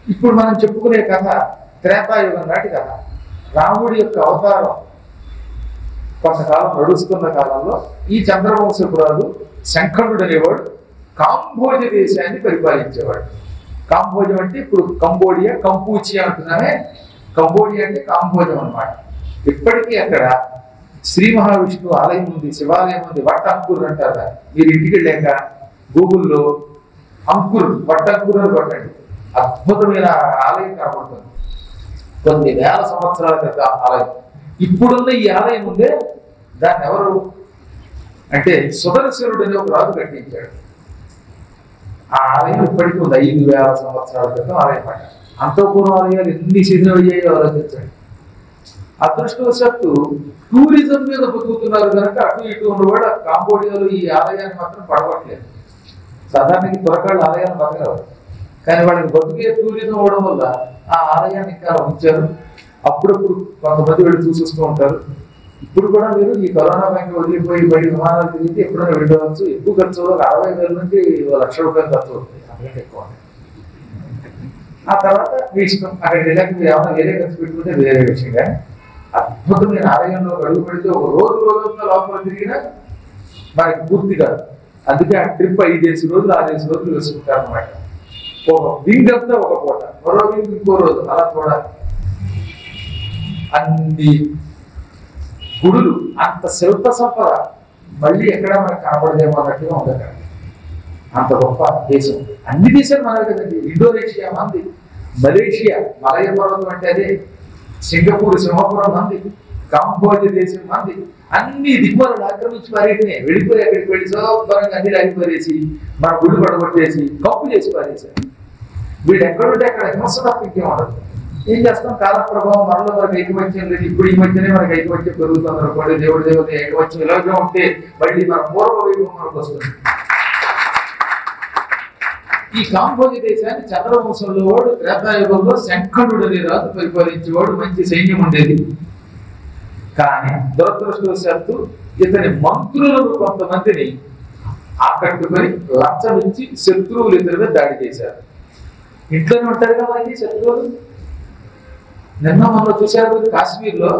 ఇప్పుడు మనం చెప్పుకునే కథ త్రేతాయుగం నాటి కథ రాముడి యొక్క అవతారం కొంతకాలం నడుస్తున్న కాలంలో ఈ చంద్రవంశపురాలు శంఖనుడు అనేవాడు కాంబోజ దేశాన్ని పరిపాలించేవాడు కాంబోజం అంటే ఇప్పుడు కంబోడియా కంపూచియా అంటున్నామే కంబోడియా అంటే కాంబోజం అన్నమాట ఇప్పటికీ అక్కడ శ్రీ మహావిష్ణువు ఆలయం ఉంది శివాలయం ఉంది వట్ట అంకుర్ అంటారు దాన్ని. మీరు ఇంటికి వెళ్ళాక గూగుల్లో అంకుర్ వట్ట అంకుర్ అని కొట్టండి అద్భుతమైన ఆలయం కనబడుతుంది కొన్ని వేల సంవత్సరాల క్రితం ఆలయం ఇప్పుడున్న ఈ ఆలయం ఉందే దాన్ని ఎవరు అంటే సుదర్శనుడు అనే ఒక రాజు కట్టించాడు ఆ ఆలయం ఇప్పటికీ ఉంది ఐదు వేల సంవత్సరాల క్రితం ఆలయం పడ్డ అంతఃపూర్వ ఆలయాలు ఎన్ని శిథిలమయ్యాయో ఆలోచించండి అదృష్టవశాత్తు టూరిజం మీద బతుకుతున్నారు కనుక అటు ఇటు ఉన్నవాడు ఆ కాంబోడియాలో ఈ ఆలయాన్ని మాత్రం పడవట్లేదు సాధారణంగా త్వరకాళ్ళు ఆలయాలు బతకలేవు కానీ వాళ్ళకి బతుకే టూరిజం అవడం వల్ల ఆ ఆలయాన్ని ఇంకా ఉంచారు అప్పుడప్పుడు కొంతమంది వెళ్ళి చూసిస్తూ ఉంటారు ఇప్పుడు కూడా మీరు ఈ కరోనా బ్యాంక్ వదిలిపోయి బయట విమానాలు తిరిగితే ఎప్పుడైనా వెళ్ళవచ్చు ఎక్కువ ఖర్చు ఒక అరవై వేల నుంచి ఓ లక్ష రూపాయలు ఖర్చు అవుతుంది అంతకంటే ఎక్కువ ఆ తర్వాత మీ ఇష్టం అక్కడికి వెళ్ళాక మీరు ఏమైనా వేరే ఖర్చు పెట్టుకుంటే వేరే విషయం కానీ అద్భుతమైన ఆలయంలో అడుగు పెడితే ఒక రోజు రోజంతా లోపల తిరిగినా మనకి పూర్తి కాదు అందుకే ఆ ట్రిప్ ఐదేసి రోజులు ఆరేసి రోజులు వేసుకుంటారు అనమాట ఒక వింగ్ అంతా ఒక పూట మరో వింగ్ ఇంకో రోజు అలా చూడాలి అన్ని గుడులు అంత శిల్ప సంపద మళ్ళీ ఎక్కడ మనకు కనపడదేమో అన్నట్టుగా ఉంది అక్కడ అంత గొప్ప దేశం అన్ని దేశాలు మనది కదండి ఇండోనేషియా మంది మలేషియా మలయ పర్వతం అంటే అదే సింగపూర్ సింహపురం మంది కాంబోజ దేశం మంది అన్ని దిగ్మలను ఆక్రమించి పారేటినే వెళ్ళిపోయి అక్కడికి వెళ్ళి శోభరంగా అన్ని రాగి పారేసి మన గుళ్ళు పడగొట్టేసి కప్పు చేసి పారేశారు వీడు ఎక్కడుంటే అక్కడ హింస తప్ప ఇంకేం ఉండదు ఏం చేస్తాం కాల ప్రభావం మనలో మనకి ఐకమత్యం లేదు ఇప్పుడు ఈ మధ్యనే మనకి ఐకమత్యం పెరుగుతుంది అనుకోండి దేవుడి దేవత ఐకమత్యం ఇలాగే ఉంటే మళ్ళీ మన పూర్వ వైభవం మనకు వస్తుంది ఈ కాంబోజి దేశాన్ని చంద్రవంశంలో వాడు త్రేతాయుగంలో శంఖనుడు అనే రాజు పరిపాలించేవాడు మంచి సైన్యం ఉండేది కానీ దురదృష్టవశాత్తు ఇతని మంత్రులను కొంతమందిని ఆకట్టుకొని లంచం ఇచ్చి శత్రువులు ఇతని మీద దాడి చేశారు ఇంట్లోనే ఉంటారు కదా మనకి శత్రువులు నిన్న మనం చూశారు కాశ్మీర్లో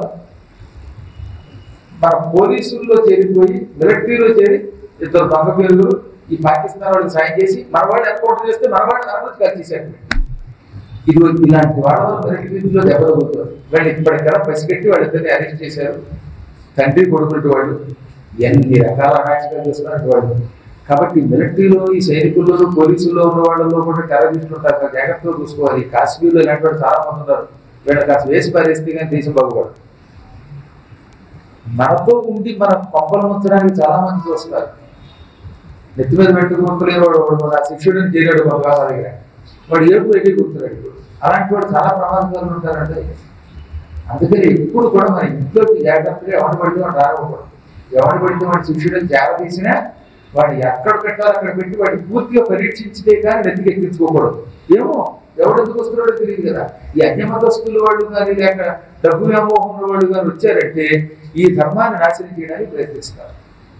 మన పోలీసుల్లో చేరిపోయి మిలిటరీలో చేరి ఇద్దరు దొంగ పేర్లు ఈ పాకిస్తాన్ వాళ్ళకి సాయం చేసి మన వాళ్ళు ఎన్కౌంటర్ చేస్తే మన వాళ్ళు నరమతి కలిసేసారు ఇది ఇలాంటి వాళ్ళ మిలిటరీలో దెబ్బతగుతారు వాళ్ళు ఇప్పటికైనా పసిగట్టి వాళ్ళిద్దరిని అరెస్ట్ చేశారు తండ్రి కొడుకులటి వాళ్ళు ఎన్ని రకాల అరాచకాలు చేస్తున్నట్టు వాళ్ళు కాబట్టి మిలిటరీలో ఈ సైనికుల్లో పోలీసుల్లో ఉన్న వాళ్ళలో కూడా టెర్రరిస్టులు ఉంటారు కదా, జాగ్రత్తగా చూసుకోవాలి కాశ్మీర్లో ఇలాంటి వాళ్ళు చాలా మంది ఉన్నారు వీళ్ళకి కాస్త వేసి పారేస్తే కానీ దేశం బాగుపడదు మనతో ఉండి మన కొంపలు ముంచడానికి చాలా మంది చూస్తున్నారు నెత్తి మీద పెట్టుకుని వాడు వాడు నా శిష్యుడిని చేరాడు బంగాళా దగ్గర వాడు ఏడుపు ఎక్కి కూర్చున్నాడు అలాంటి వాడు చాలా ప్రమాదకారులు ఉంటారంటే అందుకని ఎప్పుడు కూడా మన ఇంట్లోకి జాగ్రత్తగా ఎవరు పడితే వాడు రాకూడదు ఎవరు పడితే వాడి శిష్యుడిని చేరదీసినా వాడు ఎక్కడ పెట్టాలో అక్కడ పెట్టి వాడిని పూర్తిగా పరీక్షించితే కానీ నెత్తికి ఎక్కించుకోకూడదు ఏమో ఎవడు ఎందుకు వస్తున్నాడో తెలియదు కదా ఈ అన్యమతస్తుల వాళ్ళు కానీ లేక డబ్బు వ్యామోహం ఉన్న వాళ్ళు కానీ వచ్చారంటే ఈ ధర్మాన్ని నాశనం చేయడానికి ప్రయత్నిస్తారు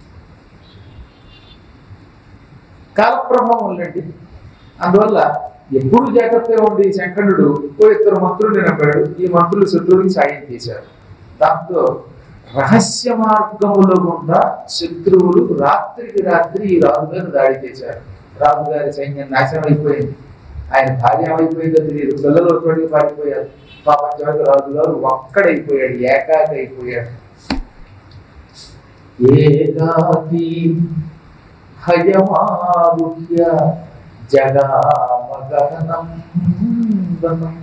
కాలప్రభావం ఉందండి అందువల్ల ఎప్పుడు జాగ్రత్తగా ఉండి శంకరుడు ఓ ఇద్దరు మంత్రుల్ని నమ్మాడు ఈ మంత్రులు శత్రువునికి సాయం చేశారు దాంతో రహస్య మార్గములో గుండా శత్రువులు రాత్రికి రాత్రి ఈ రాజు మీద దాడి చేశారు రాజుగారి సైన్యం నాశనం అయిపోయింది ఆయన భార్య ఏమైపోయిందో తెలియదు పిల్లలు తోడికి పారిపోయారు పాపం చివరికి రాజు గారు ఒక్కడైపోయాడు ఏకాకి అయిపోయాడు ఏకాకి హయమారుహ్య జగామగహనం వనం.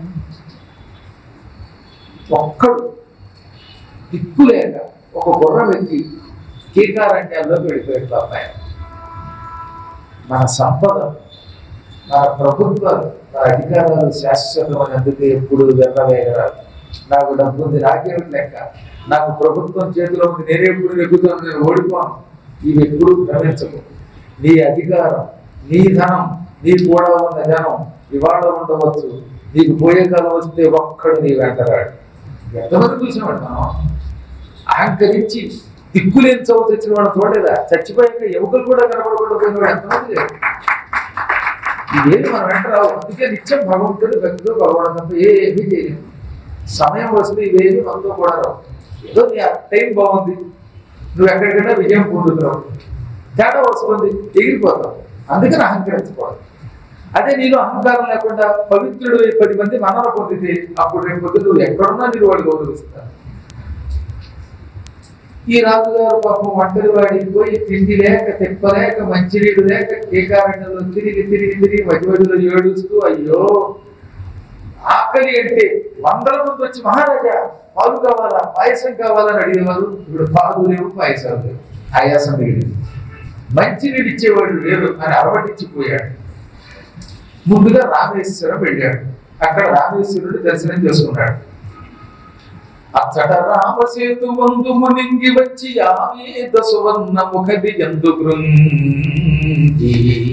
ఒక్కడు దిక్కులేక ఒక గుర్రం ఎక్కి కీకారణ్యాల్లోకి వెళ్ళిపోయాడు పాపాయ మన సంపద మన ప్రభుత్వాలు మన అధికారాలు శాశ్వతమని అందుకే ఎప్పుడు వెళ్ళవేయరాదు నాకు డబ్బు ఉంది నాకేమిటి లెక్క నాకు ప్రభుత్వం చేతిలో ఉంది నేనే ఎప్పుడు నెగ్గుతాను నేను ఓడిపోను ఇవి ఎప్పుడు భ్రమించకు నీ అధికారం నీ ధనం నీ కూడా ఉన్న జనం ఇవాళ ఉండవచ్చు నీకు పోయే కాలం వస్తే ఒక్కడు నీ వెంటరాడు ఎంతమంది చూసినాడు మనం అహంకరించి దిక్కులేని చదువు తెచ్చిన వాడు చూడలేదా చచ్చిపోయాక ఎముకలు కూడా కనపడకుండా పోయిన వాడు ఎంతమంది లేరు ఇవేమి మన వెంట రావు అందుకే నిత్యం భగవంతుడు భక్తితో భగవాడు తప్ప ఏమీ చేయలేము సమయం వస్తే ఇవేమి మనతో కూడా రావు ఏదో నీ ఆ టైం బాగుంది నువ్వు ఎక్కడికైనా విజయం పొందుతున్నావు తేడా వస్తుంది ఎగిరిపోతావు అందుకని అహంకరించుకోవాలి అదే నీలో అహంకారం లేకుండా పవిత్రుడు పది మంది మనవ పొందితే అప్పుడు రేపు పొద్దున్న నువ్వు ఎక్కడున్నా మీరు వాడు గౌరవిస్తారు ఈ రాజుగారు పాపం ఒంటరి వాడికి పోయి తిండి లేక తిప్పలేక మంచినీళ్ళు లేక టీకారణ్యంలో తిరిగి తిరిగి తిరిగి మధ్య మధ్యలో ఏడుస్తూ అయ్యో ఆకలి అంటే వందల మంది వచ్చి మహారాజా పాలు కావాలా పాయసం కావాలని అడిగేవారు ఇప్పుడు పాలు లేవు పాయసాలు లేవు ఆయాసం మిగిలింది మంచినీళ్ళు ఇచ్చేవాడు లేరు అని అలవటించిపోయాడు ముందుగా రామేశ్వరం వెళ్ళాడు అక్కడ రామేశ్వరుడు దర్శనం చేసుకున్నాడు అచ్చట రామసేతు వందు మునింగి వచ్చి ఆవేద సువర్ణ ముఖది ఎందు గృంగి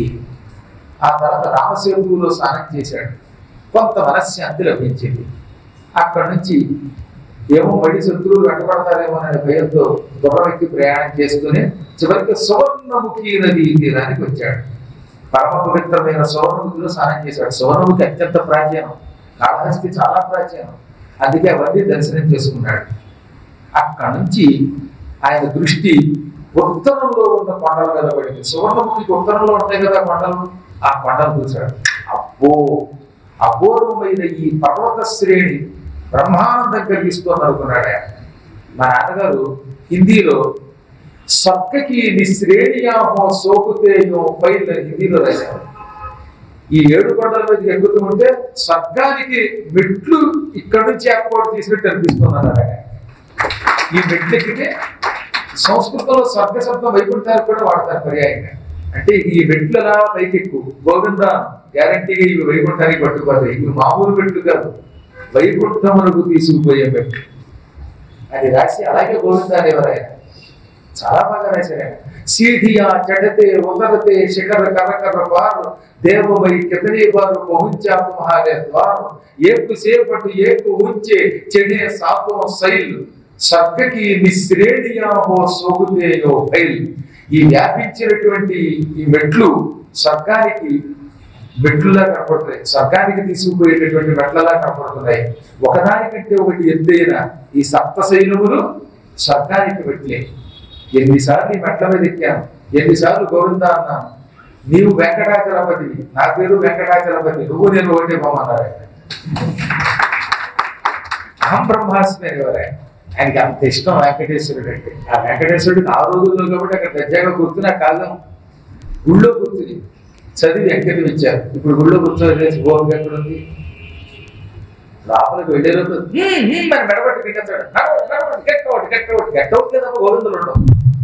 ఆ తర్వాత రామసేతువులో స్నానం చేశాడు కొంత మనశ్శాంతి లభించింది అక్కడి నుంచి ఏమో మళ్ళీ శత్రువులు వెంటబడతారేమో అనే భయంతో గుర్రమెక్కి ప్రయాణం చేస్తూనే చివరికి సువర్ణముఖి నది తీరానికి వచ్చాడు పరమ పవిత్రమైన సువర్ణముఖిలో స్నానం చేశాడు సువర్ణముఖి అత్యంత ప్రాచీనం కాళహస్తి చాలా ప్రాచీనం అందుకే అవన్నీ దర్శనం చేసుకున్నాడు అక్కడ నుంచి ఆయన దృష్టి ఉత్తరంలో ఉన్న కొండల మీద పడింది సువర్ణముఖికి ఉత్తరంలో ఉంటాయి కదా కొండలు ఆ కొండలు చూశాడు అబ్బో అపూర్వమైన ఈ పర్వత శ్రేణి బ్రహ్మానందం కలిగిస్తోంది అనుకున్నాడు ఆయన మా నాన్నగారు హిందీలో స్వర్గకి నిశ్రేణియాహో సోకుతేయో పైన హిందీలో రాశారు ఈ ఏడు కొండల మీద ఎక్కుతూ ఉంటే స్వర్గానికి మెట్లు ఇక్కడ నుంచి ఏర్పాటు చేసినట్టు అనిపిస్తున్నారు ఆయన ఈ మెట్లు ఎక్కితే సంస్కృతంలో స్వర్గ శబ్దం వైకుంఠాలు కూడా వాడతారు పర్యాయంగా అంటే ఈ మెట్లు అలా పైకెక్కు గోవింద గ్యారంటీగా ఇవి వైకుంఠానికి పట్టుకుపోతాయి ఇవి మామూలు మెట్లు కాదు వైకుంఠమునకు తీసుకుపోయే మెట్లు అది రాసి అలాగే గోవింద అనేవారు ఆయన చాలా బాగా రాశారు ఆయన సీఢియా చడతే ఉదరతే శిఖర కరకర వారు దేవమై కితనీ వారు పహుంచా తుమ్హారే ద్వారం ఏకు సేపటు ఏకు ఉంచే చెడే సాతో శైలు స్వర్గకి నిశ్రేణియా హో సోగుతేయో ఫైల్ ఈ వ్యాపించినటువంటి ఈ మెట్లు స్వర్గానికి మెట్లులా కనపడుతున్నాయి స్వర్గానికి తీసుకుపోయేటటువంటి మెట్లలా కనపడుతున్నాయి ఒకదానికంటే ఒకటి ఎత్తైన ఈ సప్త శైలములు స్వర్గానికి మెట్లే ఎన్నిసార్లు ఈ మెట్ల మీద ఎక్కాను ఎన్నిసార్లు గోవింద అన్నాను నీవు వెంకటాచలపతి నా పేరు వెంకటాచలపతి నువ్వు నేను ఒకటే పోమన్నారు ఆయన. అహం బ్రహ్మాస్మి అనేవారు ఆయన ఆయనకి అంత ఇష్టం వెంకటేశ్వరుడు అంటే ఆ వెంకటేశ్వరుడికి ఆ రోజుల్లో కాబట్టి అక్కడ దర్జాగా కూర్చుని ఆ కాలం గుళ్ళో కూర్చుని చదివి వెంకటం ఇచ్చారు ఇప్పుడు గుళ్ళో కూర్చొని గోవింద ఎక్కడ ఉంది లోపలికి వెళ్ళే రోజు మరి మెడబట్టి తింటాడు get out get out get out లేదా గోవిందులు ఉండవు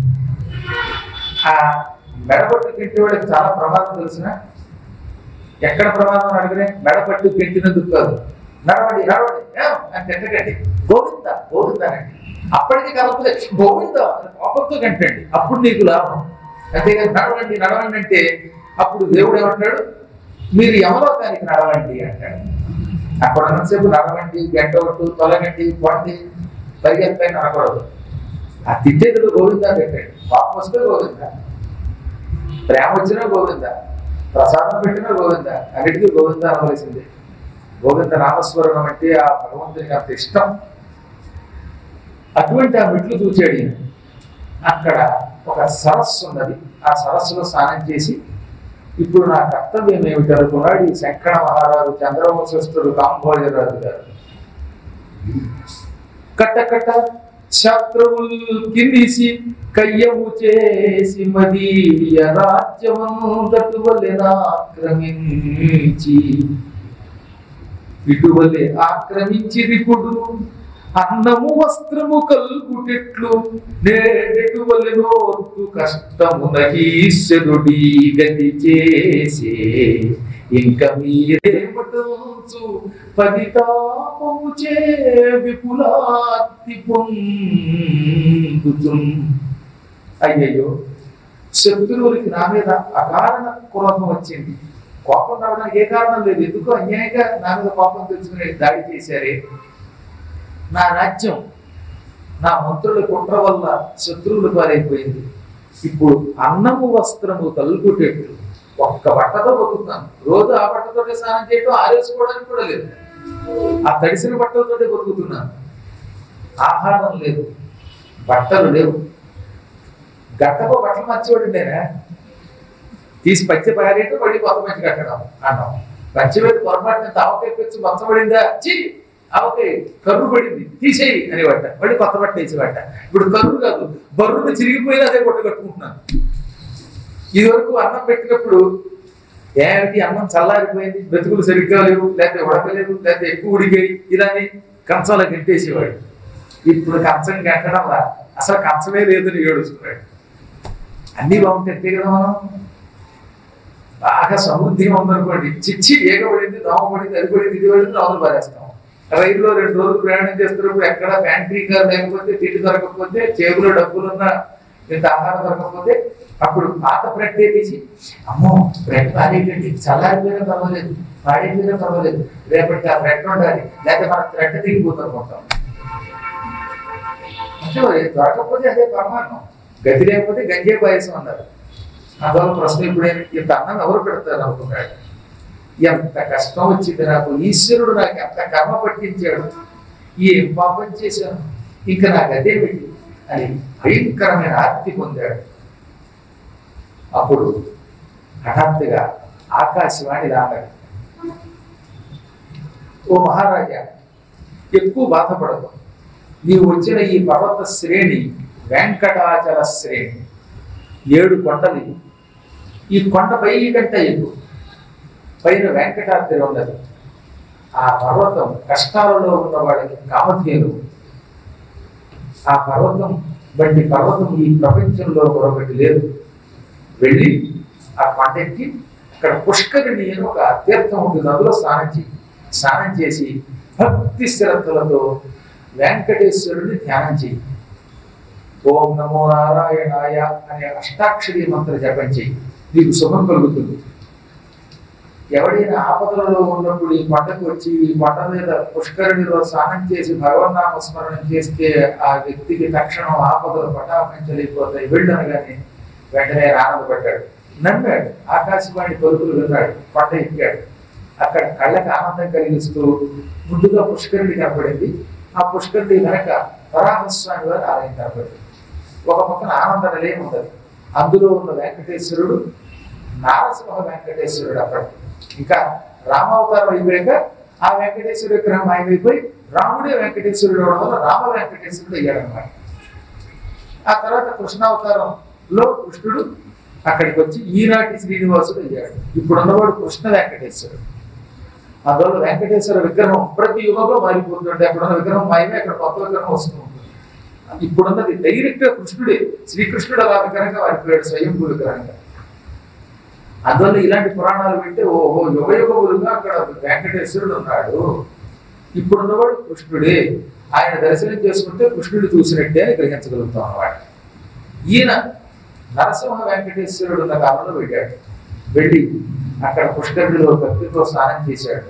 ఆ మెడపట్టు తింటే వాడికి చాలా ప్రమాదం తెలిసిన ఎక్కడ ప్రమాదం అని అడిగితే మెడపట్టు తింటినందుకు కాదు నడవండి నడవండి ఏం? అని తిట్టకండి గోవింద గోవింద అనండి అప్పటికి కలపలే గోవింద అని కోపంతో కంటండి అప్పుడు నీకు లాభం అంతేగాని నడవండి నడవండి అంటే అప్పుడు దేవుడు ఏమంటాడు మీరు యమలోకానికి నడవండి అంటాడు అక్కడ ఉన్నసేపు నడవండి గంట ఒట్టు తొలగండి పొండి పరిగెత్తాయి నడకూడదు ఆ తిట్టేది గోవింద పెట్టండి పాపం వస్తే గోవింద ప్రేమ వచ్చినా గోవింద ప్రసాదం పెట్టినా గోవింద అన్నిటికీ గోవింద అనవలసిందే గోవింద నామస్మరణం అంటే ఆ భగవంతునికి అంత ఇష్టం అటువంటి ఆ మెట్లు చూచాడు ఈయన. అక్కడ ఒక సరస్సు ఉన్నది ఆ సరస్సులో స్నానం చేసి ఇప్పుడు నా కర్తవ్యం ఏమిటి అనుకున్నాడు ఈ శంకర మహారాజు చంద్రవంశస్థుడు కాంభోజరాజు గారు కట్ట కట్ట శత్రువులు కిందిసి కయ్యము చేసి మదీయ రాజ్యమంతటు ఆక్రమించి ఇటువలే ఆక్రమించిరిపుడు అన్నము వస్త్రము కల్గుటెట్లు నేడెటువలె నోర్తు కష్టము నహీశ్వరుడి గతి చేసే ఇంక మీరేమటంచు పదితాపము చే విపులార్తి పొందుతుం అయ్యయ్యో శత్రువులకి నా మీద అకారణ క్రోధం వచ్చింది కోపం రావడానికి ఏ కారణం లేదు ఎందుకు అన్యాయంగా నా మీద కోపం తెచ్చుకుని దాడి చేశారే నా రాజ్యం నా మంత్రుల కుట్ర వల్ల శత్రువులు పారైపోయింది ఇప్పుడు అన్నము వస్త్రము కలుగుటెట్లు ఒక్క బట్టతో బతుకుతున్నాను రోజు ఆ బట్టతోటే స్నానం చేయటం ఆరేసుకోవడానికి కూడా లేదు ఆ తడిసిన బట్టలతోటే బతుకుతున్నాను ఆహారం లేదు బట్టలు లేవు గట్టకు బట్టలు మర్చివాడు నేనా తీసి పచ్చి పారేయటం మళ్ళీ కొత్త పచ్చి కట్టడం అన్నాం పచ్చి పెట్టి పొరపాటున ఆవకాయ పెంచి మొత్తం పడిందా చీ ఆవకాయ కర్రు పడింది తీసేయి అనేవాట మళ్ళీ కొత్త బట్ట వేసేవాట ఇప్పుడు కర్రు కాదు బర్రును చిరిగిపోయినా అదే కొట్ట కట్టుకుంటున్నాను ఇది వరకు అన్నం పెట్టినప్పుడు ఏమిటి అన్నం చల్లారిపోయింది బ్రతుకులు సరిగ్గా లేవు లేకపోతే ఉడకలేవు లేకపోతే ఎక్కువ ఉడిగాయి ఇలాని కంచంలో గంటేసేవాడు ఇప్పుడు కంచం గంటడం రా అసలు కంచమే లేదని ఏడుస్తున్నాడు అన్నీ బాగుంటే కదా మనం బాగా సమృద్ధిగా ఉందనుకోండి చిచ్చి ఏగ పడింది దోమ పడింది అది పడింది ఇది పడింది లోపల పారేస్తాం రైల్లో రెండు రోజులు ప్రయాణం చేస్తున్నప్పుడు ఎక్కడ ప్యాంట్రీ కార్ లేకపోతే తిండి దొరకకపోతే చేతిలో డబ్బులున్న ఇంత ఆహారం దొరకకపోతే అప్పుడు పాత బ్రెడ్ తీసి అమ్మో బ్రెడ్ పాడేటండి చల్లారిపోయినా పర్వాలేదు పాడైపోయినా పర్వాలేదు రేపటికి ఆ బ్రెడ్ ఉండాలి లేకపోతే మన థ్రెడ్ దిగిపోతాం మొత్తం అంటే మరి దొరకకపోతే అదే పరమాన్నం గతి లేకపోతే గంజే పాయసం అన్నారు అందువల్ల ప్రశ్న ఇప్పుడేమి ఇంత అన్నం ఎవరు పెడతారు అనుకున్నాడు ఎంత కష్టం వచ్చింది నాకు ఈశ్వరుడు నాకు ఎంత కర్మ పట్టించాడు ఏం పాపం చేశాను ఇంకా నాకు అదే పెట్టి అని భయంకరమైన ఆర్తి పొందాడు అప్పుడు హఠాత్తుగా ఆకాశవాణి రాగాడు ఓ మహారాజా ఎక్కువ బాధపడదు నీవు వచ్చిన ఈ పర్వత శ్రేణి వెంకటాచల శ్రేణి ఏడు కొండలు ఇవి. ఈ కొండ పై కంటే ఎక్కువ పైన వెంకటాద్రి ఉన్నది ఆ పర్వతం కష్టాలలో ఉన్న వాళ్ళకి కామధేను ఆ పర్వతం వంటి పర్వతం ఈ ప్రపంచంలో మరొకటి లేదు వెళ్ళి ఆ కొండ ఎక్కి అక్కడ పుష్కరిణి అని ఒక తీర్థం ఉంటుంది అందులో స్నానం చేయి స్నానం చేసి భక్తి శ్రద్ధలతో వెంకటేశ్వరుని ధ్యానం చేయి ఓం నమో నారాయణాయ అనే అష్టాక్షరి మంత్ర జపం చేయి నీకు శుభం కలుగుతుంది ఎవడైనా ఆపదలలో ఉన్నప్పుడు ఈ కొండకు వచ్చి ఈ కొండ మీద పుష్కరునిలో స్నానం చేసి భగవన్నామ స్మరణం చేస్తే ఆ వ్యక్తికి తక్షణం ఆపదలు పటాపంచలేకపోతాయి వెళ్ళనగానే వెంటనే ఆనందపడ్డాడు నమ్మాడు ఆకాశవాణి పలుకులు విన్నాడు కొండ ఎక్కాడు అక్కడ కళ్ళకి ఆనందం కలిగిస్తూ ముందుగా పుష్కరుడి కనపడింది ఆ పుష్కరుడి వెనక వరాహస్వామి వారి ఆలయం కనపడింది ఒక పక్కన ఆనంద నిలయం ఉన్నది అందులో ఉన్న వెంకటేశ్వరుడు నారసింహ వెంకటేశ్వరుడు అక్కడ ఇంకా రామావతారం అయిపోయాక ఆ వెంకటేశ్వరుడు విగ్రహం ఆయనైపోయి రాముడే వెంకటేశ్వరుడు అవడం వల్ల రామ వెంకటేశ్వరుడు అయ్యాడనమాట ఆ తర్వాత కృష్ణావతారంలో కృష్ణుడు అక్కడికి వచ్చి ఈనాటి శ్రీనివాసుడు అయ్యాడు ఇప్పుడు ఉన్నవాడు కృష్ణ వెంకటేశ్వరుడు అందువల్ల వెంకటేశ్వర విగ్రహం ప్రతి యుగంలో మారిపోతుంటే అక్కడ ఉన్న విగ్రహం మాయమే అక్కడ కొత్త విగ్రహం వస్తూ ఉంటుంది ఇప్పుడున్నది డైరెక్ట్ గా కృష్ణుడే శ్రీకృష్ణుడు అలా విగ్రహంగా మారిపోయాడు స్వయంభూ విగ్రహంగా అందువల్ల ఇలాంటి పురాణాలు వింటే ఓహో యుగ యుగములుగా అక్కడ వెంకటేశ్వరుడు ఉన్నాడు ఇప్పుడున్నవాడు కృష్ణుడే ఆయన దర్శనం చేసుకుంటే కృష్ణుడు చూసినట్టే అని గ్రహించగలుగుతాం అన్నమాట ఈయన నరసింహ వెంకటేశ్వరుడు ఉన్న కాలంలో వెళ్ళాడు వెళ్ళి అక్కడ పుష్కరుడిలో భక్తితో స్నానం చేశాడు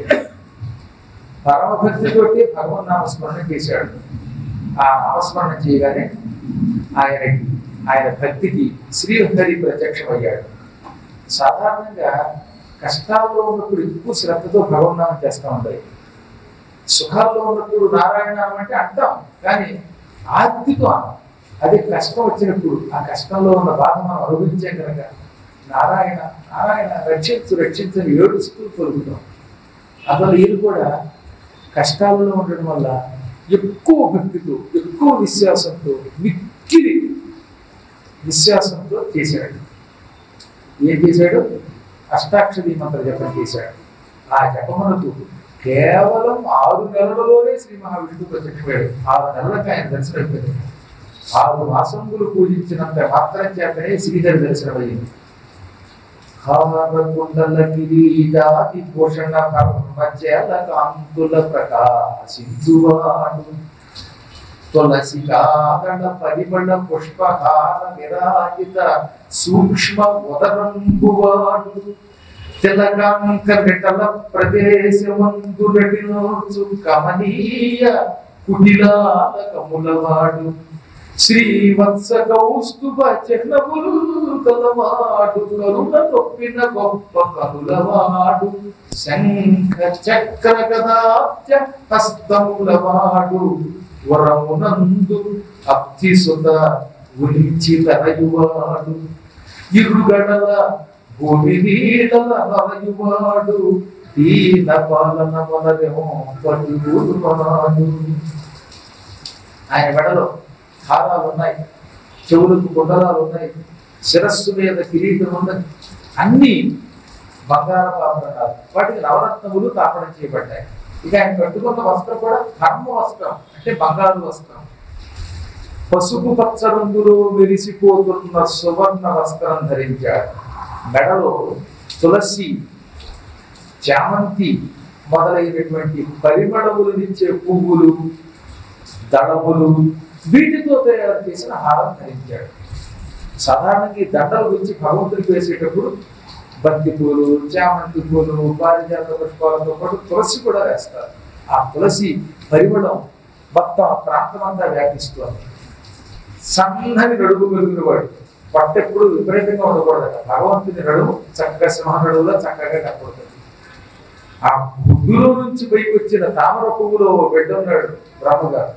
పరమభక్తితోటి భగవన్ నామస్మరణ చేశాడు ఆ నామస్మరణ చేయగానే ఆయనకి ఆయన భక్తికి శ్రీహరి ప్రత్యక్షమయ్యాడు సాధారణంగా కష్టాల్లో ఉన్నప్పుడు ఎక్కువ శ్రద్ధతో భగవన్నామం చేస్తూ ఉంటాయి సుఖాల్లో ఉన్నప్పుడు నారాయణం అంటే అంటాం కానీ ఆర్తితో అనం అదే కష్టం వచ్చినప్పుడు ఆ కష్టంలో ఉన్న బాధ మనం అనుభవించే కనుక నారాయణ నారాయణ రక్షించు రక్షించని ఏడుస్తూ పలుకుతాం అందువల్ల ఈయన కూడా కష్టాలలో ఉండడం వల్ల ఎక్కువ భక్తితో ఎక్కువ విశ్వాసంతో మిక్కిలి విశ్వాసంతో చేశాడు ఏం చేశాడు అష్టాక్షరి మంత్ర జపం చేశాడు ఆ జపమునకు కేవలం ఆరు నెలలలోనే శ్రీ మహావిష్ణువు ప్రత్యక్షమయ్యాడు ఆరు నెలలకు ఆయన దర్శనం అయిపోయింది ఆరు మాసములు పూజించినంత మాత్రం చేతనే శ్రీధరి దర్శనమయ్యింది హారకుండల కిరీటాది భూషణ కర్మచేల కాంతుల ప్రకాశించువాడు తులసి కాగణ పరిమళ పుష్పహార విరాజిత సూక్ష్మ ఉదరంబువాడు తిలకాంక నిటల ప్రదేశమందులటిలోచు కమనీయ కుటిలాలకములవాడు శ్రీవత్స కౌస్తుభ చిహ్నములు కలవాడు కరుణ తొప్పిన గొప్ప కరులవాడు శంఖ చక్ర గదాబ్జ హస్తములవాడు వరమునందు అబ్ధిసుత ఉలిచి తరయువాడు ఇరుగడల భూమి నీడల నరయువాడు దీన పాలన మనదేమో పడువాడు ఆయన మెడలో హారాలు ఉన్నాయి చెవులకు కుండలాలు ఉన్నాయి శిరస్సు మీద కిరీటం ఉన్నది అన్ని బంగారపు ఆభరణాలు వాటికి నవరత్నములు తాపడం చేయబడ్డాయి ఇక ఆయన కట్టుకున్న వస్త్రం కూడా ధర్మ వస్త్రం అంటే బంగారు వస్త్రం పసుపు పచ్చ రంగులో మెరిసిపోతున్న సువర్ణ వస్త్రం ధరించాడు మెడలో తులసి చామంతి మొదలైనటువంటి పరిమళములనిచ్చే పువ్వులు దళములు వీటితో తయారు చేసిన హారం ధరించాడు సాధారణంగా ఈ దండల గురించి భగవంతుడికి వేసేటప్పుడు బంతి పూలు చామంతి పూలు పారిజాత పుష్పాలతో పాటు తులసి కూడా వేస్తారు ఆ తులసి పరిమళం మొత్తం ఆ ప్రాంతం అంతా వ్యాపిస్తుంది సన్నని నడుము కలిగిన వాడు పట్ట ఎప్పుడు విపరీతంగా ఉండకూడదు భగవంతుని నడుము చక్కగా సింహ నడువులో చక్కగా కనపడుతుంది ఆ బుద్ధులో నుంచి పైకి వచ్చిన తామర పువ్వులో ఓ బిడ్డ ఉన్నాడు బ్రహ్మగారు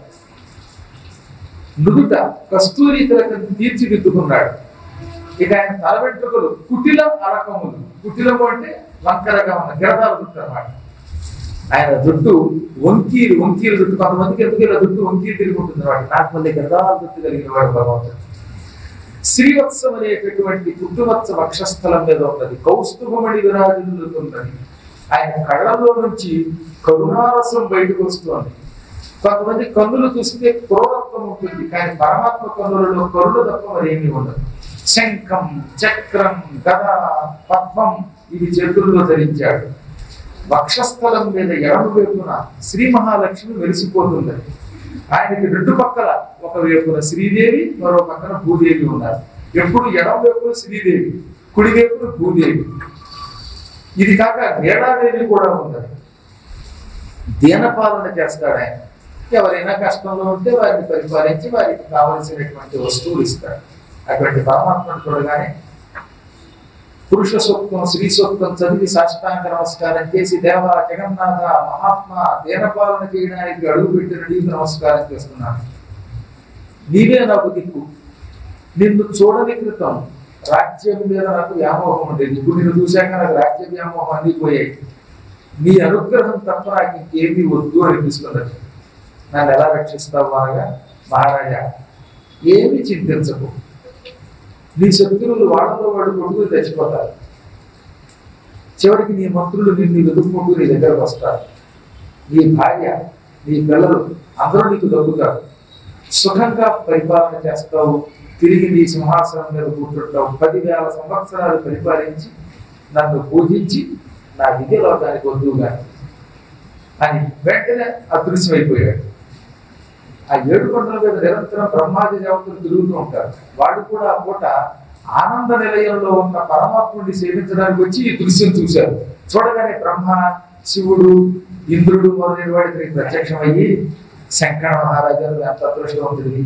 నుదుట కస్తూరి తిలకం తీర్చిదిద్దుకున్నాడు ఇక ఆయన తల వెంట్రుకలు కుటిల అరకములు కుటిలము అంటే వంకరగా ఉన్న గిరదాల జుట్టు అన్నమాట ఆయన జుట్టు వంకీలు వంకీలు జుట్టు కొంతమందికి ఎందుకు ఇలా జుట్టు వంకీలు తిరిగి ఉంటుంది వాడు నాకు మళ్ళీ గిరదాల జుట్టు కలిగిన వాడు భగవంతుడు శ్రీవత్సం అనేటటువంటి పుట్టువత్స వక్షస్థలం మీద ఉన్నది కౌస్తుభమణి విరాజులుతున్నది ఆయన కళ్ళలో నుంచి కరుణారసం బయటకు వస్తుంది కొంతమంది కన్నులు చూస్తే క్రోధత్వం ఉంటుంది కానీ పరమాత్మ కన్నులలో కరుణ తప్ప మరేమీ ఉండదు శంఖం చక్రం గద పద్మం ఇవి చేతుల్లో ధరించాడు వక్షస్థలం మీద ఎడమ వైపున శ్రీ మహాలక్ష్మి వెలిసిపోతుంది ఆయనకి రెండు పక్కల ఒక వైపున శ్రీదేవి మరో పక్కన భూదేవి ఉన్నారు ఎప్పుడు ఎడమ వైపున శ్రీదేవి కుడి వైపున భూదేవి ఇది కాక నీడాదేవి కూడా ఉన్నది దీనపాలన చేస్తాడు ఆయన ఎవరైనా కష్టంలో ఉంటే వారిని పరిపాలించి వారికి కావలసినటువంటి వస్తువులు ఇస్తాడు అటువంటి పరమాత్మను చూడగానే పురుష సూక్తం స్త్రీ సూక్తం చదివి సాష్టాంగ నమస్కారం చేసి దేవ జగన్నాథ మహాత్మా దీనపాలన చేయడానికి అడుగు పెట్టిన నీకు నమస్కారం చేస్తున్నాను నీవే నాకు దిక్కు నిన్ను చూడని క్రితం రాజ్యం మీద నాకు వ్యామోహం ఉండేది ఇప్పుడు నిన్ను చూశాక నాకు రాజ్య వ్యామోహం అన్ని పోయాయి నీ అనుగ్రహం తప్ప నాకు ఇంకేమీ వద్దు అనిపిస్తున్నది నన్ను ఎలా రక్షిస్తావు అనగా మహారాజా ఏమి చింతించకు నీ శత్రువులు వాళ్ళలో వాడు కొట్టుకుని తెచ్చిపోతారు చివరికి నీ మంత్రులు నిన్ను వెతుక్కుంటూ నీ దగ్గరకు వస్తారు నీ భార్య నీ పిల్లలు అందరూ నీకు దొరుకుతారు సుఖంగా పరిపాలన చేస్తావు తిరిగి నీ సింహాసనం మీద కూర్చుంటావు పదివేల సంవత్సరాలు పరిపాలించి నన్ను పూజించి నా విద్యలోకానికి వద్దుగా అని వెంటనే అదృశ్యమైపోయాడు ఆ ఏడు కొండల మీద నిరంతరం బ్రహ్మాది దేవతలు తిరుగుతూ ఉంటారు వాడు కూడా ఆ పూట ఆనంద నిలయంలో ఉన్న పరమాత్ముడిని సేవించడానికి వచ్చి ఈ దృశ్యం చూశారు చూడగానే బ్రహ్మ శివుడు ఇంద్రుడు మొదలైన వాడికి ప్రత్యక్షమయ్యి శంకర మహారాజాలు ఎంత అదృష్టవంతుడివి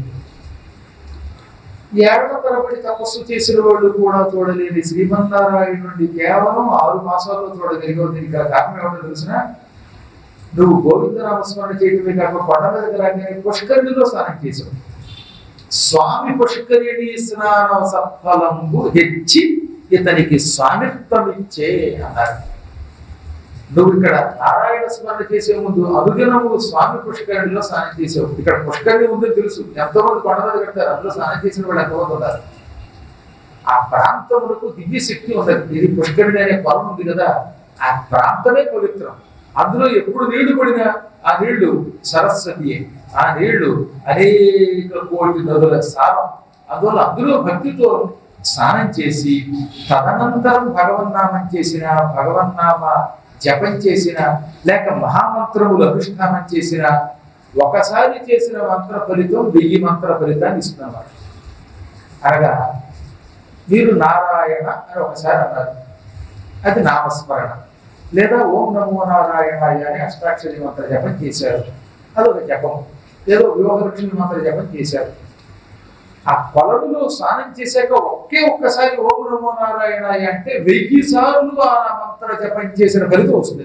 ఏళ్ల తరబడి తపస్సు చేసిన వాళ్ళు కూడా చూడలేని శ్రీమన్నారాయణుడిని కేవలం ఆరు మాసాల్లో చూడగలిగావు దీనికి గల కారణం ఏమిటో తెలిసిన నువ్వు గోవిందనామస్మరణ చేయటమే కాక కొండ మీదకి రాగానే పుష్కరిణిలో స్నానం చేసావు స్వామి పుష్కరిణి స్నానం సఫలంబు హెచ్చి ఇతనికి స్వామిత్వం ఇచ్చే అన్నారు నువ్వు ఇక్కడ నారాయణ స్మరణ చేసే ముందు అనుదినము స్వామి పుష్కరిణిలో స్నానం చేసావు ఇక్కడ పుష్కరిణి ఉందని తెలుసు ఎంతో మంది కొండ మీద కడతారు అందులో స్నానం చేసిన వాళ్ళు ఎంతమంది ఉన్నారు ఆ ప్రాంతములకు దివ్య శక్తి ఉన్నది ఇది పుష్కరిణి అనే పొలం ఉంది కదా ఆ ప్రాంతమే పవిత్రం అందులో ఎప్పుడు నీళ్లు పడినా ఆ నీళ్లు సరస్వతియే ఆ నీళ్లు అనేక కోటి నదుల సారం అందువల్ల అందులో భక్తితో స్నానం చేసి తదనంతరం భగవన్నామం చేసిన భగవన్నామ జపం చేసిన లేక మహామంత్రములు అనుష్ఠానం చేసిన ఒకసారి చేసిన మంత్ర ఫలితం వెయ్యి మంత్ర ఫలితాన్ని ఇస్తున్నమాట అనగా మీరు నారాయణ అని ఒకసారి అన్నారు అది నామస్మరణ లేదా ఓం నమో నారాయణాయ అని అష్టాక్షరి మంత్ర జపం చేశారు అదొక జపం ఏదో వ్యూహలక్ష్మి మంత్ర జపం చేశారు ఆ కొలనులో స్నానం చేశాక ఒకే ఒక్కసారి ఓం నమో నారాయణ అంటే వెయ్యి సార్లు ఆ మంత్ర జపం చేసిన ఫలితం వస్తుంది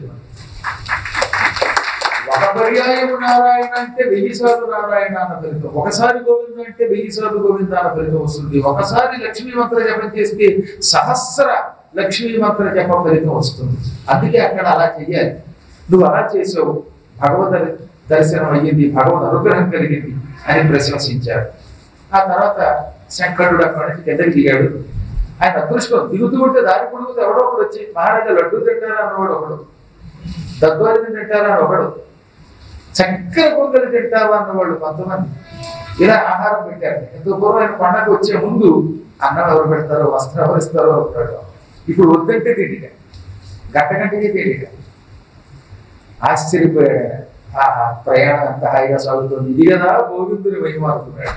ఒక పర్యాయం నారాయణ అంటే వెయ్యి సార్లు నారాయణ అన్న ఫలితం ఒకసారి గోవింద అంటే వెయ్యి సార్లు గోవింద అన్న ఫలితం వస్తుంది ఒకసారి లక్ష్మీ మంత్ర జపం చేస్తే సహస్ర లక్ష్మీ మంత్ర జపం ఫలితం వస్తుంది అందుకే అక్కడ అలా చెయ్యాలి నువ్వు అలా చేసావు భగవద్ దర్శనం అయ్యింది భగవద్ అనుగ్రహం కలిగింది అని ప్రశంసించారు ఆ తర్వాత శంకరుడు అక్కడి నుంచి కిందకి దిగాడు ఆయన అదృష్టం దిగుతూ ఉంటే దారి పొడుగుతూ ఎవడో ఒకడు వచ్చి మహారాజా లడ్డు తింటారా అన్నవాడు ఒకడు దద్వారిని తింటారా అని ఒకడు చక్కెర పొంగలి తింటావా అన్నవాళ్ళు కొంతమంది ఇలా ఆహారం పెట్టారు ఎంతో పూర్వం ఆయన పండగ వచ్చే ముందు అన్నం ఎవరు పెడతారో వస్త్రం ఎవరు ఇస్తారో ఎవరు పెడతారో ఇప్పుడు వద్దంటే తిండిక గంట గంటకి తిండిక ఆశ్చర్యపోయాడు ఆయన. ఆహా ప్రయాణం ఎంత హాయిగా సాగుతుంది ఇది కదా గోవిందుని మహిమ అనుకున్నాడు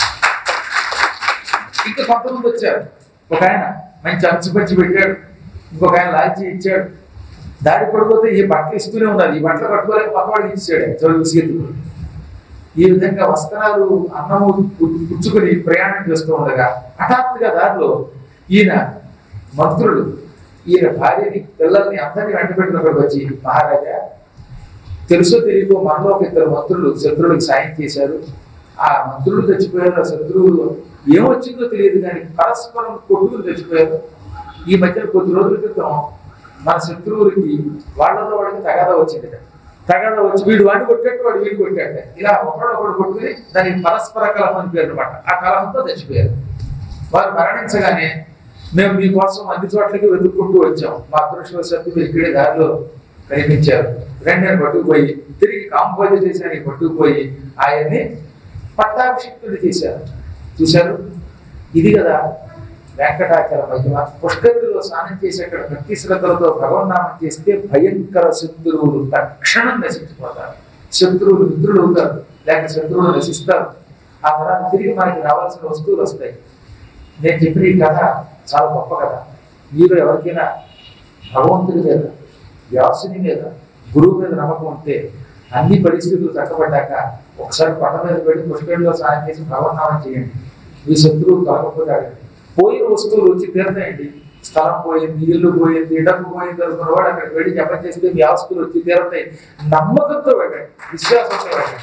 ఇంకా కొంతమంది వచ్చారు ఒక ఆయన మంచి అంచు పంచి పెట్టాడు ఇంకొక ఆయన లాల్చి ఇచ్చాడు దారి పడిపోతే ఈ బట్టలు ఇస్తూనే ఉన్నారు ఈ బట్టలు కట్టుకోలేక పక్కవాడికి ఇచ్చాడు చదువు సీతులు ఈ విధంగా వస్త్రాలు అన్నము పు- పుచ్చుకొని ప్రయాణం చేస్తూ ఉండగా హఠాత్తుగా దారిలో ఈయన మంత్రులు ఈయన భార్యని పిల్లల్ని అందరినీ వెంటబెట్టినప్పుడు వచ్చి మహారాజా తెలుసో తెలియకో మనలో ఒక ఇద్దరు మంత్రులు శత్రువులకు సాయం చేశారు ఆ మంత్రులు చచ్చిపోయారు ఆ శత్రువులు ఏమొచ్చిందో తెలియదు కానీ పరస్పరం కొట్టుకుని చచ్చిపోయారు ఈ మధ్య కొద్ది రోజుల క్రితం మన శత్రువులకి వాళ్ళలో వాళ్ళకి తగాదా వచ్చింది తగాదా వచ్చి వీడు వాడిని కొట్టాడు వాడు వీడు కొట్టాడు ఇలా ఒకడు ఒకడు కొట్టుకుని దానికి పరస్పర కలహం అని పేరు అనమాట ఆ కలహంతో చచ్చిపోయారు వారు మరణించగానే మేము మీకోసం అన్ని చోట్లకి వెతుక్కుంటూ వచ్చాం మా అదృష్టవశాత్తు మీరు ఇక్కడే దారిలో కనిపించారు రెండు నేను పట్టుకుపోయి తిరిగి కాంపోజ్ చేసి ఆయన పట్టుకుపోయి ఆయన్ని పట్టాభిషిక్తుడు చేశారు చూశారు ఇది కదా వెంకటాచల మహిమ పుష్కరుడిలో స్నానం చేసి అక్కడ భక్తి శ్రద్ధలతో భగవన్నామం చేస్తే భయంకర శత్రువులు తక్షణం నశించిపోతారు శత్రువులు మిత్రులు అవుతారు లేక శత్రువులు నశిస్తారు ఆ తర్వాత తిరిగి మనకి రావాల్సిన వస్తువులు వస్తాయి నేను చెప్పిన ఈ కథ చాలా గొప్ప కథ మీరు ఎవరికైనా భగవంతుడి మీద వ్యాసుని మీద గురువు మీద నమ్మకం ఉంటే అన్ని పరిస్థితులు చక్కబడ్డాక ఒకసారి కొండ మీద పెట్టి పుష్కరిలో సాయం చేసి భగవన్నామం చేయండి మీ శత్రువులు కలగకపోతాడు పోయిన వస్తువులు వచ్చి తీరతాయండి స్థలం పోయింది ఇల్లు పోయింది డబ్బు పోయింది అనుకున్న వాడు అక్కడికి వెళ్ళి జపం చేస్తే మీ ఆస్తులు వచ్చి తీరతాయి నమ్మకంతో వెళ్ళండి విశ్వాసంతో వెళ్ళండి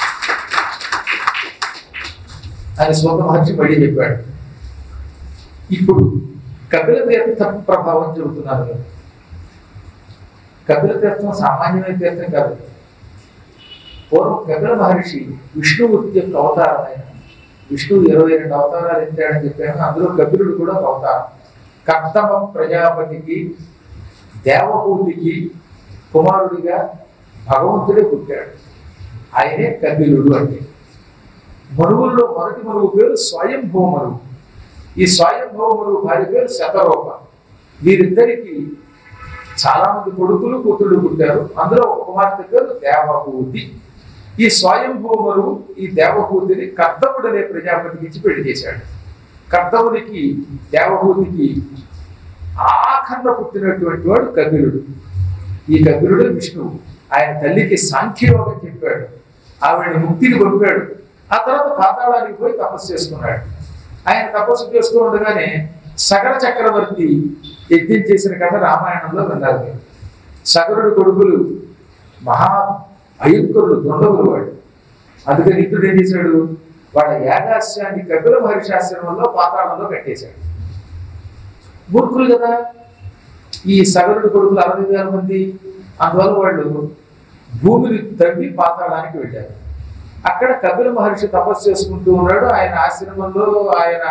అని సోత మహర్షి మళ్ళీ చెప్పాడు ఇప్పుడు కపిల తీర్థం ప్రభావం చెబుతున్నారు కదా. కపిల తీర్థం సామాన్యమైన తీర్థం కాదు పూర్వం కపిల మహర్షి విష్ణుమూర్తి యొక్క అవతారం ఆయన విష్ణువు ఇరవై రెండు అవతారాలు ఎత్తాడని చెప్పాను అందులో కపిలుడు కూడా ఒక అవతారం కర్తమ ప్రజాపతికి దేవభూతికి కుమారుడిగా భగవంతుడే పుట్టాడు ఆయనే కపిలుడు అంటే మనువుల్లో మొదటి మనువు పేరు స్వయంభూ మనువు ఈ స్వయంభూ మనువు భార్య పేరు శతరూప వీరిద్దరికి చాలా మంది కొడుకులు కూతుళ్ళు పుట్టారు అందులో ఒక కుమార్తె పేరు దేవభూతి ఈ స్వయంభూమరు ఈ దేవభూతిని కర్దముడు అనే ప్రజాపతికి ఇచ్చి పెళ్లి చేశాడు కర్దమునికి దేవభూతికి ఆఖరణ పుట్టినటువంటి వాడు కపిలుడు ఈ కపిలుడు విష్ణువు ఆయన తల్లికి సాంఖ్యయోగం చెప్పాడు ఆవిడ ముక్తిని పంపాడు ఆ తర్వాత పాతాళానికి పోయి తపస్సు చేసుకున్నాడు ఆయన తపస్సు చేస్తూ ఉండగానే సగర చక్రవర్తి యజ్ఞం చేసిన కథ రామాయణంలో విన్నారు మీరు సగరుడు కొడుకులు మహా భయంకరుడు దొండగులు వాడు అందుకని ఇంద్రుడు ఏం చేశాడు వాళ్ళ యాగాశ్యాన్ని కపిల మహర్షి ఆశ్రమంలో పాతాళంలో కట్టేశాడు మూర్ఖులు కదా ఈ సగరుడు కొడుకులు అరవై వేల మంది అందువల్ల వాళ్ళు భూమిని తవ్వి పాతాళానికి వెళ్ళారు అక్కడ కపిల మహర్షి తపస్సు చేసుకుంటూ ఉన్నాడు ఆయన ఆశ్రమంలో ఆయన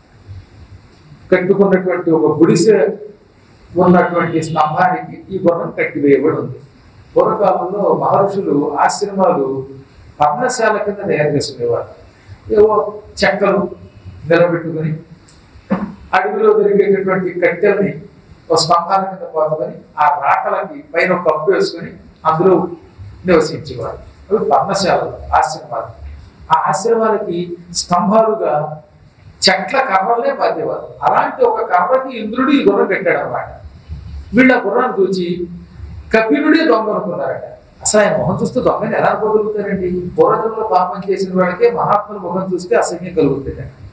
కట్టుకున్నటువంటి ఒక గుడిసె ఉన్నటువంటి స్తంభానికి ఈ గుర్రం కట్టివేయబడి ఉంది పూర్వకాలంలో మహర్షులు ఆశ్రమాలు పర్ణశాల కింద తయారు చేసుకునేవారు ఏవో చెక్కలు నిలబెట్టుకుని అడవిలో దొరికేటటువంటి కట్టెల్ని ఒక స్తంభాల కింద పోతుకొని ఆ రాటలకి పైన ఒక కప్పు వేసుకొని అందులో నివసించేవారు అవి పర్ణశాలలు ఆశ్రమాలు ఆ ఆశ్రమాలకి స్తంభాలుగా చెట్ల కర్రలే బాధేవారు అలాంటి ఒక కర్రకి ఇంద్రుడు ఈ గుర్రం పెట్టాడు అనమాట వీళ్ళు ఆ గుర్రాన్ని చూచి కపిలుడే దొంగ అనుకున్నారట అసలు ఆయన మొహం చూస్తే దొంగని ఎలా అనుకోగలుగుతారండి పూర్వజంలో పాపం చేసిన వాడికే మహాత్ముల ముఖం చూస్తే అసహ్యం కలుగుతుంది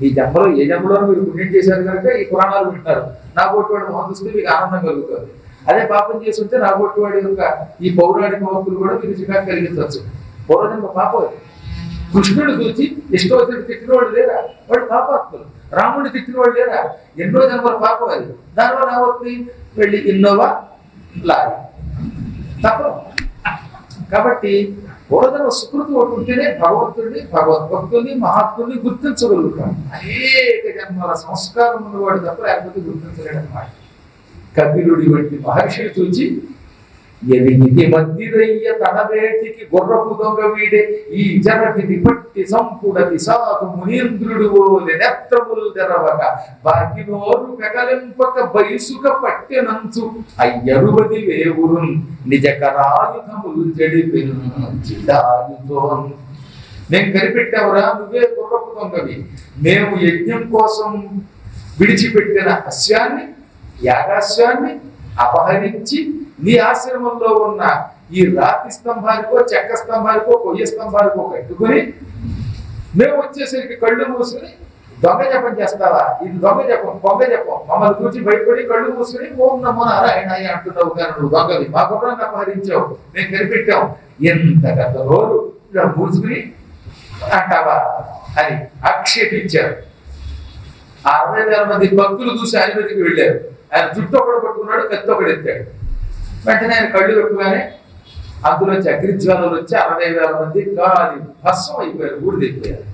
ఈ జన్మలో ఏ జన్మలో మీరు పుణ్యం చేశారు కనుక ఈ పురాణాలు వింటారు నా వాడు మొహం చూస్తే మీకు ఆనందం కలుగుతుంది అదే పాపం చేసి ఉంటే నా వాడి యొక్క ఈ పౌరాణిక హక్కులు కూడా మీకు చికాకు కలిగించవచ్చు పూర్వజన్మ పాపం అది. కృష్ణుడు చూసి ఇష్టవచ్చుడు తిట్టిన వాడు లేరా వాడు పాపాత్ములు రాముడిని తిట్టిన వాడు లేరా ఎన్నో జన్మల పాపం అది దానివల్ల ఏమవుతుంది వెళ్ళి ఇన్నోవా లారీ తప్ప కాబట్టి పూర్వజన్మ సుకృతి ఒకటి ఉంటేనే భగవంతుడిని భగవద్భక్తుల్ని మహాత్ముల్ని గుర్తించగలుగుతాం అనేక జన్మల సంస్కారం ఉన్నవాడు తప్ప లేకపోతే గుర్తించలేడు అన్నమాట కపిలుడి వంటి మహర్షిని చూచి ఎదిగితి మధ్యదయ్య తన వేటికి గుర్రపు దొంగ వీడే ఈ జనటిని పట్టి సంపుడతి సాధు మునీంద్రుడు ఓలె నేత్రములు తెరవక బాకి నోరు పెకలింపక బయసుక పట్టెనంచు అయ్యరువది వేవురున్ నిజ కరాయుధములు చెడిపిల్లాయుధోన్ నేను కనిపెట్టావురా నువ్వే గుర్రపు దొంగవి మేము యజ్ఞం కోసం విడిచిపెట్టిన అశ్వాన్ని యాగాశ్వాన్ని అపహరించి నీ ఆశ్రమంలో ఉన్న ఈ రాతి స్తంభానికో చెక్క స్తంభానికో కొయ్య స్తంభానికో కట్టుకుని మేము వచ్చేసరికి కళ్ళు మూసుకుని దొంగ జపం చేస్తావా ఇది దొంగ జపం పొంగ జపం మమ్మల్ని కూర్చి బయటపడి కళ్ళు మూసుకుని ఓం నమో నారాయణ అంటున్నావు కానీ నువ్వు దొంగవి మా గుర్రాన్ని అపహరించావు మేము కనిపెట్టాం ఎంత గత రోజు ఇలా మూసుకుని అంటావా అని ఆక్షేపించారు ఆ అరవై వేల మంది భక్తులు చూసి ఆయన మీదకి వెళ్ళారు ఆయన జుట్టు ఒకడు పట్టుకున్నాడు కత్తి ఒకడు ఎత్తాడు వెంటనే ఆయన కళ్ళు పెట్టుగానే అందులో అగ్నిజ్వాలలు వచ్చి అరవై వేల మంది కాలి భస్వం అయిపోయారు ఊడిదైపోయారు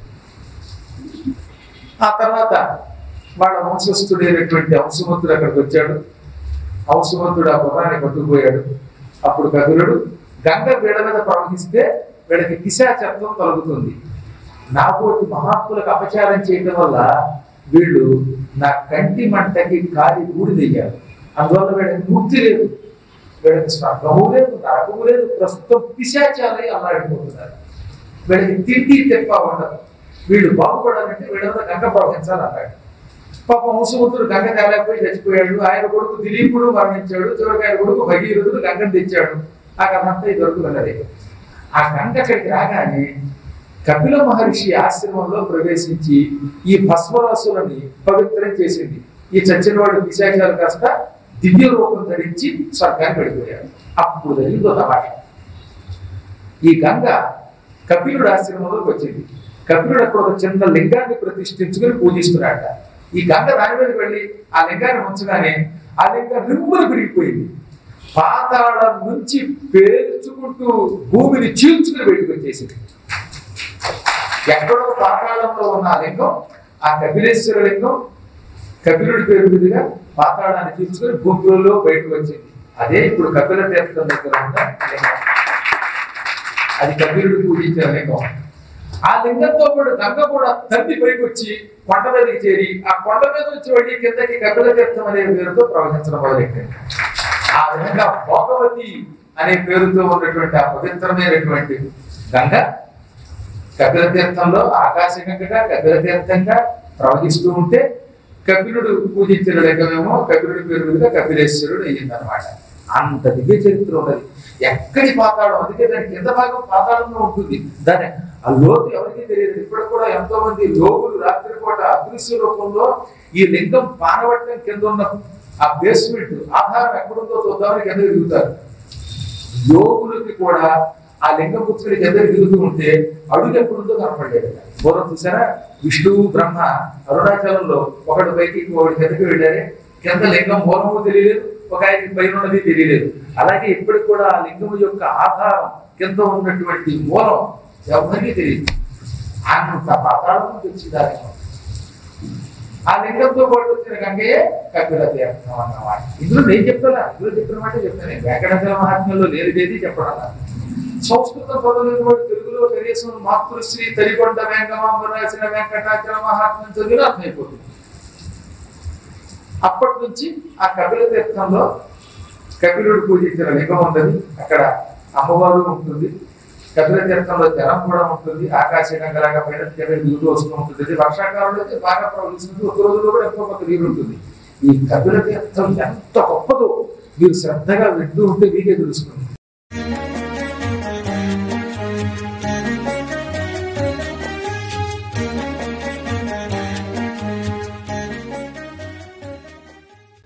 ఆ తర్వాత వాళ్ళ వంశస్థుడైనటువంటి అంశమంతుడు అక్కడికి వచ్చాడు అంశమంతుడు ఆ గుర్రాన్ని పట్టుకుపోయాడు అప్పుడు కపిలుడు గంగ వీడ మీద ప్రవహిస్తే వీళ్ళకి పిశాచత్వం కలుగుతుంది నాపోటి మహాత్ములకు అపచారం చేయడం వల్ల వీళ్ళు నా కంటి మంటకి కాలి బూడిదయ్యారు అందువల్ల వీళ్ళకి ముక్తి లేదు వీళ్ళకి స్వర్గము లేదు నరకము లేదు ప్రస్తుతం పిశాచాలే అల్లాడిపోతున్నారు వీళ్ళకి తిండి తెప్ప ఉండదు వీళ్ళు బాగుపడాలంటే వీళ్ళ మీద గంగ ప్రవహించాలి అన్నాడు పాపం వంశముతుడు గంగ తేలేకపోయి చచ్చిపోయాడు ఆయన కొడుకు దిలీపుడు మరణించాడు చివరికి ఆయన కొడుకు భగీరథుడు గంగను తెచ్చాడు ఆ కథ అంతా ఇది దొరుకుతున్నది ఆ గంగ అక్కడికి రాగానే కపిల మహర్షి ఆశ్రమంలో ప్రవేశించి ఈ భస్మరాసులని పవిత్రం చేసింది ఈ చచ్చినవాడు పిశాచాలు కాస్త దివ్య రూపం ధరించి స్వర్గానికి వెళ్ళిపోయాడు అప్పుడు జరిగిందో తమాష ఈ గంగ కపిలుడు ఆశ్రమంలోకి వచ్చింది కపిలుడు అక్కడ ఒక చిన్న లింగాన్ని ప్రతిష్ఠించుకుని పూజిస్తున్నాడట ఈ గంగ దాని మీదకి వెళ్ళి ఆ లింగాన్ని ఉంచగానే ఆ లింగం రిమ్ములు పెరిగిపోయింది పాతాళం నుంచి పేర్చుకుంటూ భూమిని చీల్చుకుని బయటకు వచ్చేసింది ఎక్కడో పాతాళంలో ఉన్న ఆ లింగం ఆ కపిలేశ్వర లింగం కపిలుడి పేరు మీదుగా పాతాళాన్ని చీల్చుకుని భూమిలో బయటకు వచ్చింది అదే ఇప్పుడు కపిల తీర్థం దగ్గర ఉన్న లింగం అది కపిలుడు పూజించిన లింగం ఆ లింగంతో పాటు గంగ కూడా తల్లి పైకి వచ్చి కొండ మీదకి చేరి ఆ కొండ మీద వచ్చి వెళ్ళి కిందకి కపిల తీర్థం అనే పేరుతో ప్రవహించడం మొదలెట్టింది ఆ విధంగా భోగవతి అనే పేరుతో ఉన్నటువంటి ఆ పవిత్రమైనటువంటి గంగ కపిల తీర్థంలో ఆకాశ గంగగా కపిల తీర్థంగా ప్రవహిస్తూ ఉంటే కపిలుడు పూజించిన లింగమేమో కపిలుడి పేరు మీదుగా కపిలేశ్వరుడు అయ్యిందనమాట అంత దివ్య చరిత్ర ఉన్నది ఎక్కడి పాతాళం అందుకే దాని కింద భాగం పాతాళంలో ఉంటుంది దాని ఆ లోతు ఎవరికీ తెలియదు ఇప్పుడు కూడా ఎంతో మంది లోకులు రాత్రిపూట అదృశ్య రూపంలో ఈ లింగం పానవట్టం కింద ఉన్న ఆ బేస్మెంట్ ఆధారం ఎక్కడుందో చూద్దామని కింద దిగుతారు యోగులకి కూడా ఆ లింగం పుచ్చుకుని కింద దిగుతూ ఉంటే అడుగు ఎప్పుడుందో కనపడలేదు పూర్వం చూసారా విష్ణువు బ్రహ్మ అరుణాచలంలో ఒకటి పైకి ఒకటి కిందకి వెళ్ళారే కింద లింగం మూలము తెలియలేదు ఒక ఆయనకి పైన ఉన్నది తెలియలేదు అలాగే ఇప్పటికి కూడా ఆ లింగం యొక్క ఆధారం కింద ఉన్నటువంటి మూలం ఎవరికీ తెలియదు అంత పాతాళం నుంచి వచ్చిందాన్ని ఆ లింగంతో పాటు వచ్చిన గంగయే కపిల తీర్థం అన్నమాట ఇందులో నేను చెప్తానా ఇందులో చెప్పిన మాట చెప్తాను నేను వెంకటేశ్వర మహాత్మ్యంలో లేనిదేది చెప్పడం అలా. సంస్కృతం చదవలేని వాడు తెలుగులో కనీసం మాతృశ్రీ తరికొండ వెంకమాంబ రాసిన వెంకటాచల మహాత్మ్యం చదివిన అర్థమైపోతుంది అప్పటి నుంచి ఆ కపిల తీర్థంలో కపిలుడు పూజించిన లింగం ఉన్నది అక్కడ అమ్మవారు ఉంటుంది కపిల తీర్థంలో జలం కూడా ఉంటుంది ఆకాశగంగలాగా పైన కింద దిగుతూ వస్తూ ఉంటుంది ఇది వర్షాకాలంలో అయితే బాగా ప్రవహిస్తుంది ఒక రోజులో కూడా ఎంతో కొంత నీరు ఉంటుంది ఈ కపిల తీర్థం ఎంత గొప్పదో మీరు శ్రద్ధగా వింటూ ఉంటే మీకే తెలుస్తుంది